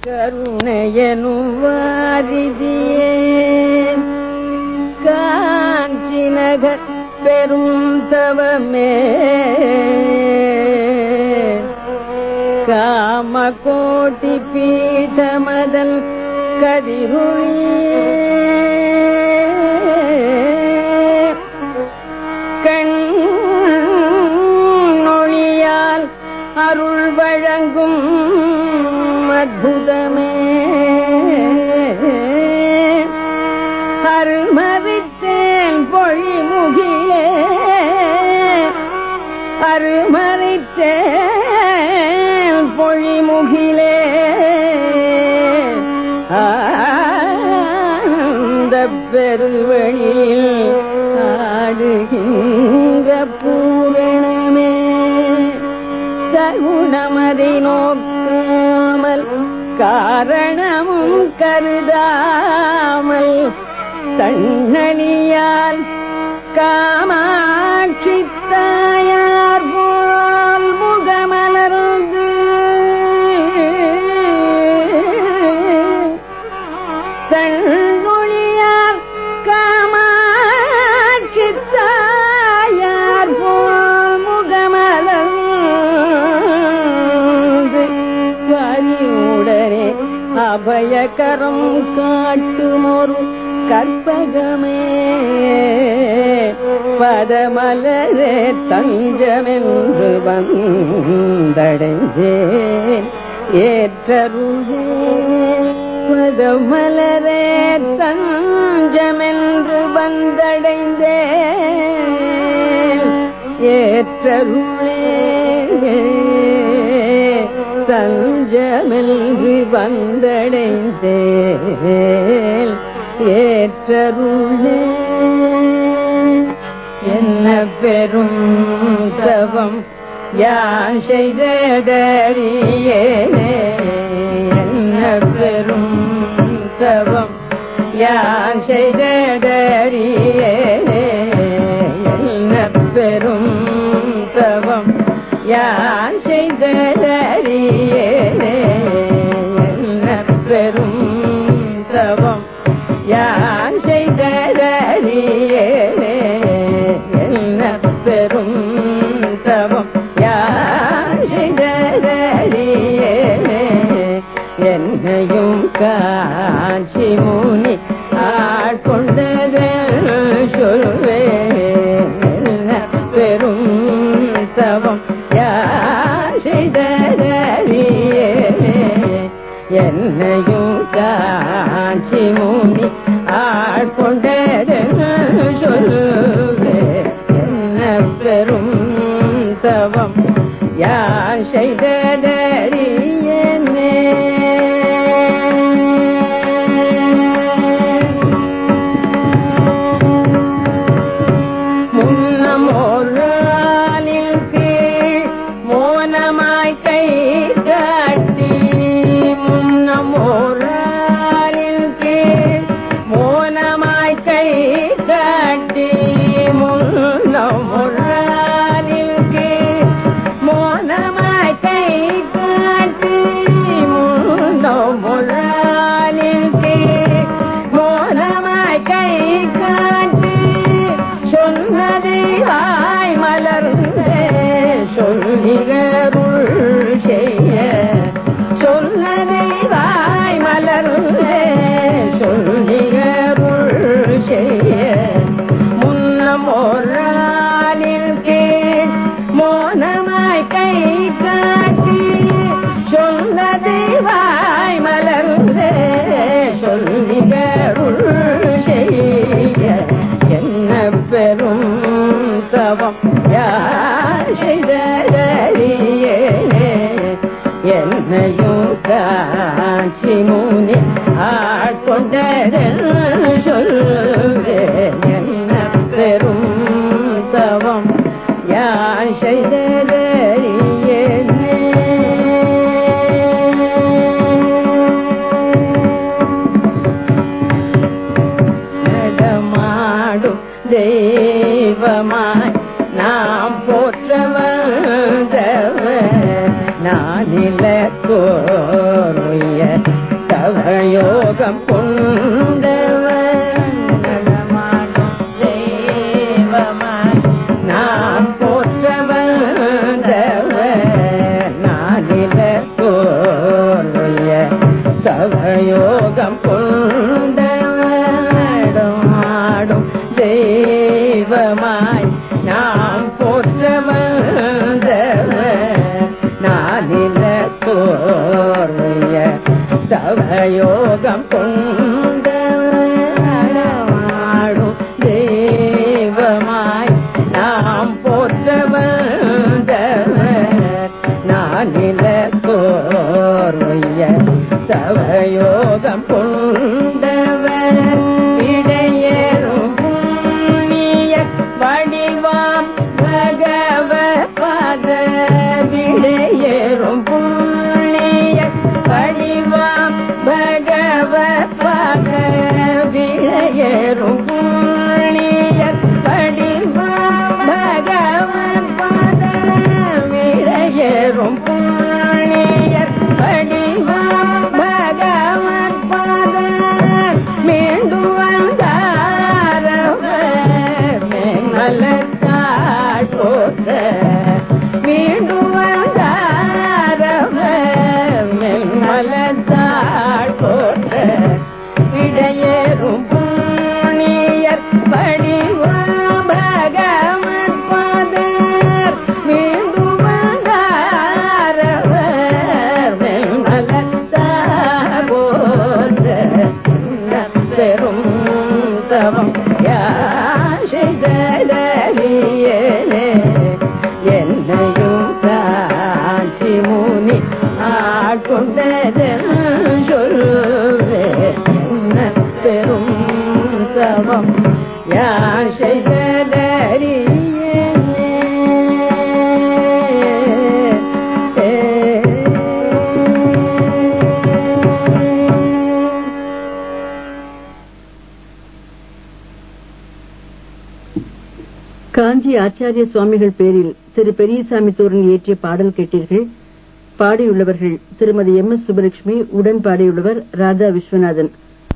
கருணையனும் வாரிதியே காஞ்சி நகர் பெரும் தவமே காமகோட்டி பீఠமதல் கதிருளியே கண்ணொழியால் அருள் வழங்கும் அற்புதமே அருமறித்தேன் பொழிமுகிலே அருமறித்தேன் பொழிமுகிலே ஆனந்த பெருவழியில் ஆடுகின்ற பூரணமே தருணமதை நோக்காமல் காரணமும் கருதாமல் தன்னலியால் காமாட்சி தாயார் போல் முகமலர்ந்து தன்னொழியார் காமாட்சி தாயார் போல் முகமலர்ந்து பணியுடனே அபயகரம் காட்டுமொரு கற்பகமே பதமலரே தஞ்சமென்று வந்தடைந்தேன் ஏற்றருளே பதமலரே தஞ்சமென்று வந்தடைந்தேன் ஏற்றருளே தஞ்சமென்று வந்தடைந்தேன் ஏற்றருளே என்ன பெரும் தவம் யான் செய்தறியே என்ன பெரும் தவம் யான் செய்தறியே என்ன பெரும் தவம் யான் செய்தறியே என்ன பெரும் தவம் யான் செய்தறியே என்ன பெரும் தவம் யான் செய்தறியே என்னையும் காட்சி முனி ஆட்கொண்டது சொல்வேன் என்ன பெரும் தவம் யான் செய்தறியே என்னையும் காட்சி முனி ஆட்கொண்டது சொல்வேன் என்ன பெரும் தவம் யான் செய்தறியனே முன்னமோராலில் கீழ் மோனமாய் கை காட்டி முன்னமோராலில் கீழ் மோனமாய் கை காட்டி முன்னமோராலில் கீழ் மோனமாய் கை காட்டி முன்னமோராலில் கீழ் மோனமாய் கை காட்டி சொன்னதை வாய் மலர்ந்தே சொல்லிகருள் செய்ய சொன்னதை வாய் மலர்ந்தே சொல்லிகருள் செய்ய முன்னம் ஒரு கீழ் மோனமாய் கை காட்டி சொன்னதை வாய் மலர்ந்தே சொல்லிகருள் செய்ய என்ன பெரும் தவம் யார் செய்தறியே என்னையும் காட்சி முனி ஆட்கொண்டதன் சொல்வேன் என்ன பெரும் தவம் யார் செய்தறியே நடமாடும் தெய்வமாய் நாம் போற்ற வந்தவர் நானில கோருய தவயோகம் கொண்டவன் நடமாடும் தெய்வமாய் நாம் போற்ற வந்தவர் நானில தோல்விய தவயோகம் கொண்டவன் ஆடும் தெய்வமாய் நாம் போற்ற வந்தவர் நானில தோல்விய தவயோகம் கொண்டவன் தெய்வமாய் நாம் போற்ற வந்தவர் நானில கோர்வைய தவயோகம் கொண்டவர் இடையேறும் புண்ணிய வடிவாம் பகவ பத விடையேறும் புண்ணிய வடிவாம் பகவ பத விடையேறும் புண்ணிய வடிவாம் பகவன் பத விடையேறும் புண்ணிய வடிவாம் பகவன் பத மீண்டு வந்தாரவர் மேமலத்தாள் போத்த மீண்டு வந்தாரவர் மேமலத்தாள் போத்த இடையேறும் புண்ணியர் படிவாம் பகவன் பதர் மீண்டு வந்தாரவர் மேமலத்தாள் போத்த பெரும் தவம் யாஷிதலியே என்னையும் காஞ்சி முனி ஆட்கொண்டதன் சொல்வே என்ன பெரும் தவம் யாஷிதலியே காஞ்சி ஆச்சாரிய சுவாமிகள் பேரில் திரு பெரியசாமி தோரன் இயற்றிய பாடல் கேட்டீர்கள் பாடியுள்ளவர்கள் திருமதி எம் எஸ் சுபலட்சுமி உடன் பாடியுள்ளவர் ராதா விஸ்வநாதன்